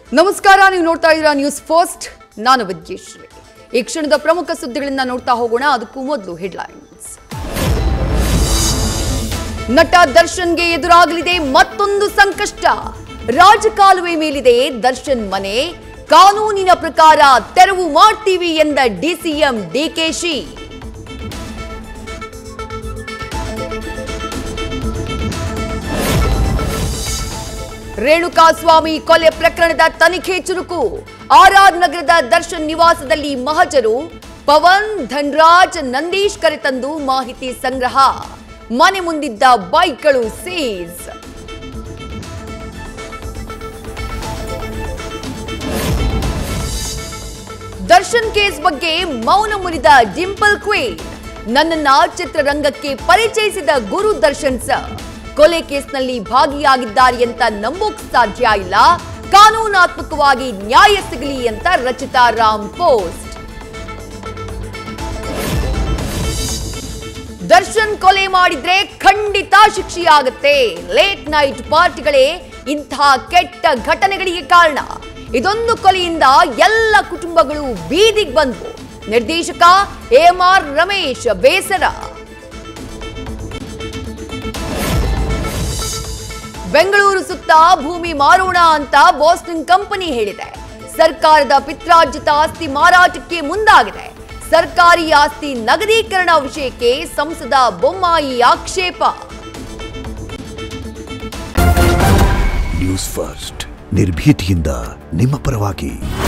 ನಮಸ್ಕಾರ ನೀವು ನೋಡ್ತಾ ಇದ್ದೀರಾ ನ್ಯೂಸ್ ಫಸ್ಟ್ ನಾನು ವಿದ್ಯೇಶ್ವರಿ ಈ ಕ್ಷಣದ ಪ್ರಮುಖ ಸುದ್ದಿಗಳನ್ನ ನೋಡ್ತಾ ಹೋಗೋಣ ಅದಕ್ಕೂ ಮೊದಲು ಹೆಡ್ಲೈನ್ಸ್ ನಟ ದರ್ಶನ್ಗೆ ಎದುರಾಗಲಿದೆ ಮತ್ತೊಂದು ಸಂಕಷ್ಟ ರಾಜಕಾಲುವೆ ಮೇಲಿದೆ ದರ್ಶನ್ ಮನೆ ಕಾನೂನಿನ ಪ್ರಕಾರ ತೆರವು ಮಾಡ್ತೀವಿ ಎಂದ ಡಿಸಿಎಂ ಡಿಕೆಶಿ ರೇಣುಕಾಸ್ವಾಮಿ ಕೊಲೆ ಪ್ರಕರಣದ ತನಿಖೆ ಚುರುಕು ಆರ್ಆರ್ ನಗರದ ದರ್ಶನ್ ನಿವಾಸದಲ್ಲಿ ಮಹಜರು ಪವನ್ ಧನ್ರಾಜ್ ನಂದೀಶ್ ಕರೆತಂದು ಮಾಹಿತಿ ಸಂಗ್ರಹ ಮನೆ ಮುಂದಿದ್ದ ಬೈಕ್ಗಳು ಸೀಸ್ ದರ್ಶನ್ ಕೇಸ್ ಬಗ್ಗೆ ಮೌನ ಮುರಿದ ಡಿಂಪಲ್ ಕ್ವೀನ್ ನನ್ನನ್ನ ಚಿತ್ರರಂಗಕ್ಕೆ ಪರಿಚಯಿಸಿದ ಗುರು ದರ್ಶನ್ ಸರ್ ಕೊಲೆ ಕೇಸ್ನಲ್ಲಿ ಭಾಗಿಯಾಗಿದ್ದಾರೆ ಅಂತ ನಂಬೋಕ್ ಸಾಧ್ಯ ಇಲ್ಲ ಕಾನೂನಾತ್ಮಕವಾಗಿ ನ್ಯಾಯ ಸಿಗಲಿ ಅಂತ ರಚಿತಾ ರಾಮ್ ಪೋಸ್ಟ್ ದರ್ಶನ್ ಕೊಲೆ ಮಾಡಿದ್ರೆ ಖಂಡಿತ ಶಿಕ್ಷೆಯಾಗುತ್ತೆ ಲೇಟ್ ನೈಟ್ ಪಾರ್ಟಿಗಳೇ ಇಂಥ ಕೆಟ್ಟ ಘಟನೆಗಳಿಗೆ ಕಾರಣ ಇದೊಂದು ಕೊಲೆಯಿಂದ ಎಲ್ಲ ಕುಟುಂಬಗಳು ಬೀದಿಗೆ ಬಂದ್ವು ನಿರ್ದೇಶಕ ಎಂ ಆರ್ ರಮೇಶ್ ಬೇಸರ ಬೆಂಗಳೂರು ಸುತ್ತ ಭೂಮಿ ಮಾರೋಣ ಅಂತ ಬೋಸ್ಟನ್ ಕಂಪನಿ ಹೇಳಿದೆ ಸರ್ಕಾರದ ಪಿತ್ರಾರ್ಜಿತ ಆಸ್ತಿ ಮಾರಾಟಕ್ಕೆ ಮುಂದಾಗಿದೆ ಸರ್ಕಾರಿ ಆಸ್ತಿ ನಗದೀಕರಣ ವಿಷಯಕ್ಕೆ ಸಂಸದ ಬೊಮ್ಮಾಯಿ ಆಕ್ಷೇಪ ನ್ಯೂಸ್ ಫಸ್ಟ್ ನಿರ್ಭೀತಿಯಿಂದ ನಿಮ್ಮ ಪರವಾಗಿ